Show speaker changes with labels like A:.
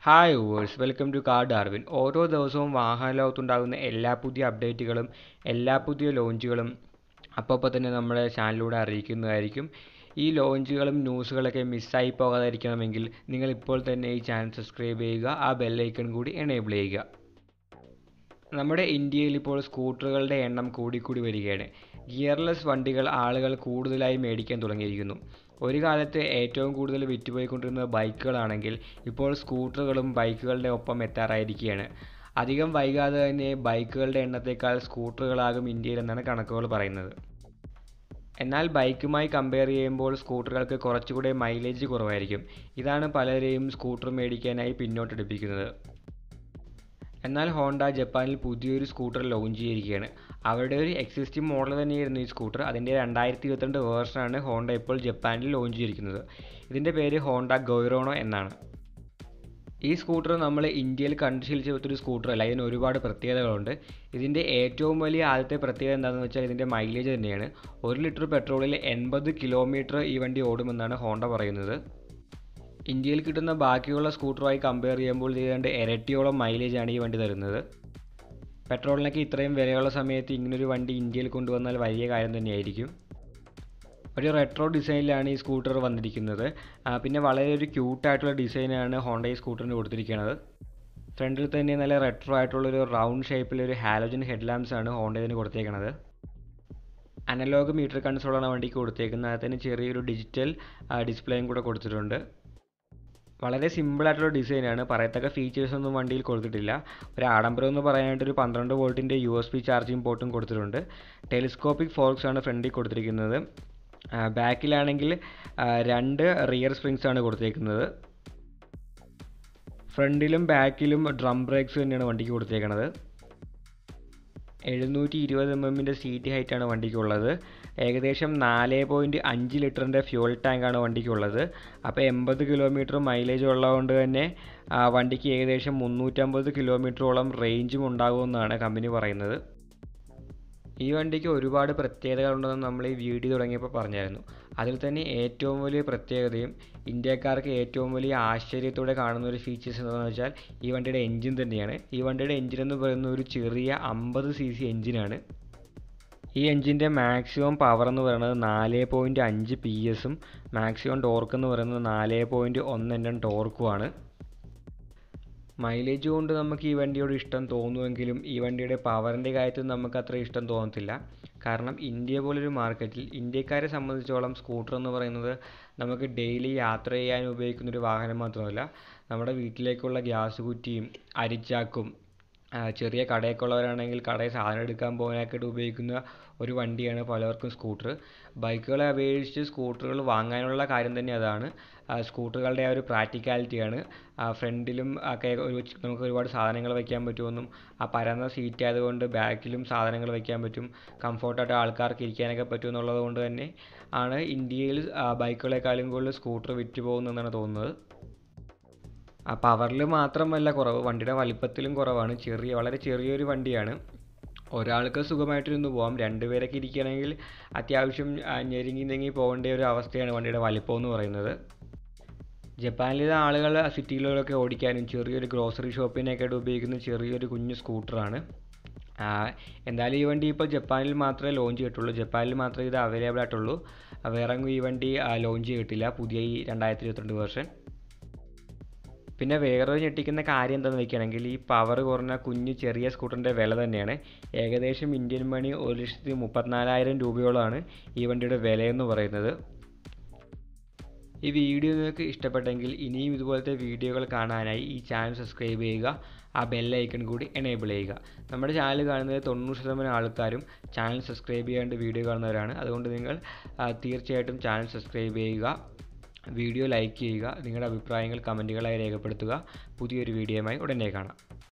A: hi viewers welcome to car Darwin ഓരോ ദിവസവും വാഹന ലോകത്തുണ്ടാകുന്ന എല്ലാ പുതിയ അപ്ഡേറ്റുകളും എല്ലാ പുതിയ ലോഞ്ചുകളും അപ്പോൾ തന്നെ നമ്മുടെ ചാനലിലൂടെ അറിയിക്കുന്നതായിരിക്കും ഈ ലോഞ്ചുകളും ന്യൂസുകളൊക്കെ മിസ്സായി പോകാതിരിക്കണമെങ്കിൽ നിങ്ങൾ ഇപ്പോൾ തന്നെ ഈ ചാനൽ സബ്സ്ക്രൈബ് ചെയ്യുക ആ ബെല്ലൈക്കൺ കൂടി എനേബിൾ ചെയ്യുക നമ്മുടെ ഇന്ത്യയിൽ ഇപ്പോൾ സ്കൂട്ടറുകളുടെ എണ്ണം കൂടിക്കൂടി വരികയാണ് ഗിയർലെസ് വണ്ടികൾ ആളുകൾ കൂടുതലായി മേടിക്കാൻ തുടങ്ങിയിരിക്കുന്നു ഒരു കാലത്ത് ഏറ്റവും കൂടുതൽ വിറ്റുപോയിക്കൊണ്ടിരുന്ന ബൈക്കുകളാണെങ്കിൽ ഇപ്പോൾ സ്കൂട്ടറുകളും ബൈക്കുകളുടെ ഒപ്പം എത്താറായിരിക്കുകയാണ് അധികം വൈകാതെ തന്നെ ബൈക്കുകളുടെ എണ്ണത്തേക്കാൾ സ്കൂട്ടറുകളാകും ഇന്ത്യയിൽ എന്നാണ് കണക്കുകൾ പറയുന്നത് എന്നാൽ ബൈക്കുമായി കമ്പയർ ചെയ്യുമ്പോൾ സ്കൂട്ടറുകൾക്ക് കുറച്ചുകൂടെ മൈലേജ് കുറവായിരിക്കും ഇതാണ് പലരെയും സ്കൂട്ടർ മേടിക്കാനായി പിന്നോട്ടടിപ്പിക്കുന്നത് എന്നാൽ ഹോണ്ട ജപ്പാനിൽ പുതിയൊരു സ്കൂട്ടർ ലോഞ്ച് ചെയ്തിരിക്കുകയാണ് അവരുടെ ഒരു എക്സിസ്റ്റിംഗ് മോഡൽ തന്നെയായിരുന്നു ഈ സ്കൂട്ടർ അതിൻ്റെ രണ്ടായിരത്തി ഇരുപത്തിരണ്ട് വേർഷനാണ് ഹോണ്ട ഇപ്പോൾ ജപ്പാനിൽ ലോഞ്ച് ചെയ്തിരിക്കുന്നത് ഇതിൻ്റെ പേര് ഹോണ്ട ഗൊയ്റോണോ എന്നാണ് ഈ സ്കൂട്ടർ നമ്മൾ ഇന്ത്യയിൽ കണ്ടു ശീലിച്ചൊരു സ്കൂട്ടർ അല്ല ഇതിന് ഒരുപാട് പ്രത്യേകതകളുണ്ട് ഇതിൻ്റെ ഏറ്റവും വലിയ ആദ്യത്തെ പ്രത്യേകത എന്താണെന്ന് വെച്ചാൽ ഇതിൻ്റെ മൈലേജ് തന്നെയാണ് ഒരു ലിറ്റർ പെട്രോളിൽ എൺപത് കിലോമീറ്റർ ഈ വണ്ടി ഓടുമെന്നാണ് ഹോണ്ട പറയുന്നത് ഇന്ത്യയിൽ കിട്ടുന്ന ബാക്കിയുള്ള സ്കൂട്ടറുമായി കമ്പയർ ചെയ്യുമ്പോൾ ഏതാണ്ട് ഇരട്ടിയോളം മൈലേജാണ് ഈ വണ്ടി തരുന്നത് പെട്രോളിനൊക്കെ ഇത്രയും വിലയുള്ള സമയത്ത് ഇങ്ങനൊരു വണ്ടി ഇന്ത്യയിൽ കൊണ്ടുവന്നാൽ വലിയ കാര്യം തന്നെയായിരിക്കും ഒരു റെട്രോ ഡിസൈനിലാണ് ഈ സ്കൂട്ടർ വന്നിരിക്കുന്നത് പിന്നെ വളരെ ഒരു ക്യൂട്ടായിട്ടുള്ള ഡിസൈനാണ് ഹോണ്ട ഈ സ്കൂട്ടറിന് കൊടുത്തിരിക്കുന്നത് ഫ്രണ്ടിൽ തന്നെ നല്ല റെട്രോ ആയിട്ടുള്ളൊരു റൗണ്ട് ഷേപ്പിലൊരു ഹാലോജൻ ഹെഡ് ലാമ്പ്സ് ആണ് ഹോണ്ട ഇതിന് കൊടുത്തേക്കുന്നത് അനലോഗ് മീറ്റർ കൺസോളാണ് വണ്ടിക്ക് കൊടുത്തേക്കുന്നത് അതിന് ചെറിയൊരു ഡിജിറ്റൽ ഡിസ്പ്ലേയും കൂടെ കൊടുത്തിട്ടുണ്ട് വളരെ സിമ്പിളായിട്ടുള്ള ഡിസൈനാണ് പറയത്തക്ക ഫീച്ചേഴ്സ് ഒന്നും വണ്ടിയിൽ കൊടുത്തിട്ടില്ല ഒരു ആഡംബരം എന്ന് പറയാനായിട്ട് ഒരു പന്ത്രണ്ട് വോൾട്ടിൻ്റെ യു എസ് ബി ചാർജിങ് പോർട്ടും കൊടുത്തിട്ടുണ്ട് ടെലിസ്കോപ്പിക് ഫോർക്സ് ആണ് ഫ്രണ്ടിൽ കൊടുത്തിരിക്കുന്നത് ബാക്കിലാണെങ്കിൽ രണ്ട് റിയർ സ്പ്രിങ്സ് ആണ് കൊടുത്തേക്കുന്നത് ഫ്രണ്ടിലും ബാക്കിലും ഡ്രം ബ്രേക്സ് തന്നെയാണ് വണ്ടിക്ക് കൊടുത്തേക്കുന്നത് എഴുന്നൂറ്റി ഇരുപത് എം എമ്മിൻ്റെ സീറ്റ് ഹൈറ്റാണ് വണ്ടിക്കുള്ളത് ഏകദേശം നാല് പോയിൻറ്റ് അഞ്ച് ലിറ്ററിൻ്റെ ഫ്യൂൽ ടാങ്കാണ് വണ്ടിക്കുള്ളത് അപ്പോൾ എൺപത് കിലോമീറ്റർ മൈലേജ് ഉള്ളതുകൊണ്ട് തന്നെ വണ്ടിക്ക് ഏകദേശം മുന്നൂറ്റമ്പത് കിലോമീറ്ററോളം റേഞ്ചും ഉണ്ടാകുമെന്നാണ് കമ്പനി പറയുന്നത് ഈ വണ്ടിക്ക് ഒരുപാട് പ്രത്യേകതകളുണ്ടെന്ന് നമ്മൾ ഈ വീഡിയോ തുടങ്ങിയപ്പോൾ പറഞ്ഞായിരുന്നു അതിൽ തന്നെ ഏറ്റവും വലിയ പ്രത്യേകതയും ഇന്ത്യക്കാർക്ക് ഏറ്റവും വലിയ ആശ്ചര്യത്തോടെ കാണുന്ന ഒരു ഫീച്ചേഴ്സ് എന്താണെന്ന് വെച്ചാൽ ഈ വണ്ടിയുടെ എൻജിൻ തന്നെയാണ് ഈ വണ്ടിയുടെ എൻജിൻ എന്ന് പറയുന്ന ഒരു ചെറിയ അമ്പത് സി സി എൻജിനാണ് ഈ എൻജിൻ്റെ മാക്സിമം പവർ എന്ന് പറയുന്നത് നാല് പോയിൻറ്റ് അഞ്ച് പി എസും മാക്സിമം ടോർക്ക് എന്ന് പറയുന്നത് നാല് പോയിൻറ്റ് ഒന്ന് എൻ എൻ ടോർക്കുമാണ് മൈലേജ് കൊണ്ട് നമുക്ക് ഈ വണ്ടിയോട് ഇഷ്ടം തോന്നുമെങ്കിലും ഈ വണ്ടിയുടെ പവറിൻ്റെ കാര്യത്തിൽ നമുക്ക് അത്ര ഇഷ്ടം തോന്നത്തില്ല കാരണം ഇന്ത്യ പോലൊരു മാർക്കറ്റിൽ ഇന്ത്യക്കാരെ സംബന്ധിച്ചോളം സ്കൂട്ടർ എന്ന് പറയുന്നത് നമുക്ക് ഡെയിലി യാത്ര ചെയ്യാൻ ഉപയോഗിക്കുന്ന ഒരു വാഹനം മാത്രമല്ല നമ്മുടെ വീട്ടിലേക്കുള്ള ഗ്യാസ് കുറ്റിയും അരിച്ചാക്കും ചെറിയ കടയൊക്കെ ഉള്ളവരാണെങ്കിൽ കടയിൽ സാധനം എടുക്കാൻ പോകാനായിട്ട് ഉപയോഗിക്കുന്ന ഒരു വണ്ടിയാണ് പലർക്കും സ്കൂട്ടർ ബൈക്കുകളെ അപേക്ഷിച്ച് സ്കൂട്ടറുകൾ വാങ്ങാനുള്ള കാര്യം തന്നെ അതാണ് സ്കൂട്ടറുകളുടെ ആ ഒരു പ്രാക്ടിക്കാലിറ്റിയാണ് ഫ്രണ്ടിലും ഒക്കെ ഒരു നമുക്ക് ഒരുപാട് സാധനങ്ങൾ വയ്ക്കാൻ പറ്റുമെന്നും ആ പരന്ന സീറ്റ് ആയതുകൊണ്ട് ബാക്കിലും സാധനങ്ങൾ വയ്ക്കാൻ പറ്റും കംഫോർട്ടായിട്ട് ആൾക്കാർക്ക് ഇരിക്കാനൊക്കെ പറ്റും എന്നുള്ളത് കൊണ്ട് തന്നെ ആണ് ഇന്ത്യയിൽ ബൈക്കുകളെക്കാളും കൂടുതൽ സ്കൂട്ടർ വിറ്റ് പോകുന്നതെന്നാണ് തോന്നുന്നത് ആ പവറിൽ മാത്രമല്ല കുറവ് വണ്ടിയുടെ വലിപ്പത്തിലും കുറവാണ് ചെറിയ വളരെ ചെറിയൊരു വണ്ടിയാണ് ഒരാൾക്ക് സുഖമായിട്ടിരുന്ന് പോകാം രണ്ടുപേരൊക്കെ ഇരിക്കുകയാണെങ്കിൽ അത്യാവശ്യം ഞെരുങ്ങി ഞെങ്ങി പോകേണ്ട ഒരു അവസ്ഥയാണ് വണ്ടിയുടെ വലിപ്പം എന്ന് പറയുന്നത് ജപ്പാനിലെ ആളുകൾ സിറ്റികളിലൊക്കെ ഓടിക്കാനും ചെറിയൊരു ഗ്രോസറി ഷോപ്പിനൊക്കെ ആയിട്ട് ഉപയോഗിക്കുന്ന ചെറിയൊരു കുഞ്ഞു സ്കൂട്ടറാണ് എന്തായാലും ഈ വണ്ടി ഇപ്പോൾ ജപ്പാനിൽ മാത്രമേ ലോഞ്ച് ചെയ്തിട്ടുള്ളൂ ജപ്പാനിൽ മാത്രമേ ഇത് അവൈലബിൾ ആയിട്ടുള്ളൂ വേറെ ഈ വണ്ടി ലോഞ്ച് ചെയ്തിട്ടില്ല പുതിയ ഈ രണ്ടായിരത്തി ഇരുപത്തിരണ്ട് വേർഷൻ പിന്നെ വേറൊരു ഞെട്ടിക്കുന്ന കാര്യം എന്താണെന്ന് വെക്കുകയാണെങ്കിൽ ഈ പവർ കുറഞ്ഞ കുഞ്ഞു ചെറിയ സ്കൂട്ടറിൻ്റെ വില തന്നെയാണ് ഏകദേശം ഇന്ത്യൻ മണി ഒരു ലക്ഷത്തി മുപ്പത്തിനാലായിരം രൂപയോളമാണ് ഈ വണ്ടിയുടെ വിലയെന്ന് പറയുന്നത് ഈ വീഡിയോ നിങ്ങൾക്ക് ഇഷ്ടപ്പെട്ടെങ്കിൽ ഇനിയും ഇതുപോലത്തെ വീഡിയോകൾ കാണാനായി ഈ ചാനൽ സബ്സ്ക്രൈബ് ചെയ്യുക ആ ബെല്ലൈക്കൺ കൂടി എനേബിൾ ചെയ്യുക നമ്മുടെ ചാനൽ കാണുന്നത് തൊണ്ണൂറ് ശതമാനം ആൾക്കാരും ചാനൽ സബ്സ്ക്രൈബ് ചെയ്യാണ്ട് വീഡിയോ കാണുന്നവരാണ് അതുകൊണ്ട് നിങ്ങൾ തീർച്ചയായിട്ടും ചാനൽ സബ്സ്ക്രൈബ് ചെയ്യുക വീഡിയോ ലൈക്ക് ചെയ്യുക നിങ്ങളുടെ അഭിപ്രായങ്ങൾ കമൻറ്റുകളായി രേഖപ്പെടുത്തുക പുതിയൊരു വീഡിയോയുമായി ഉടനെ കാണാം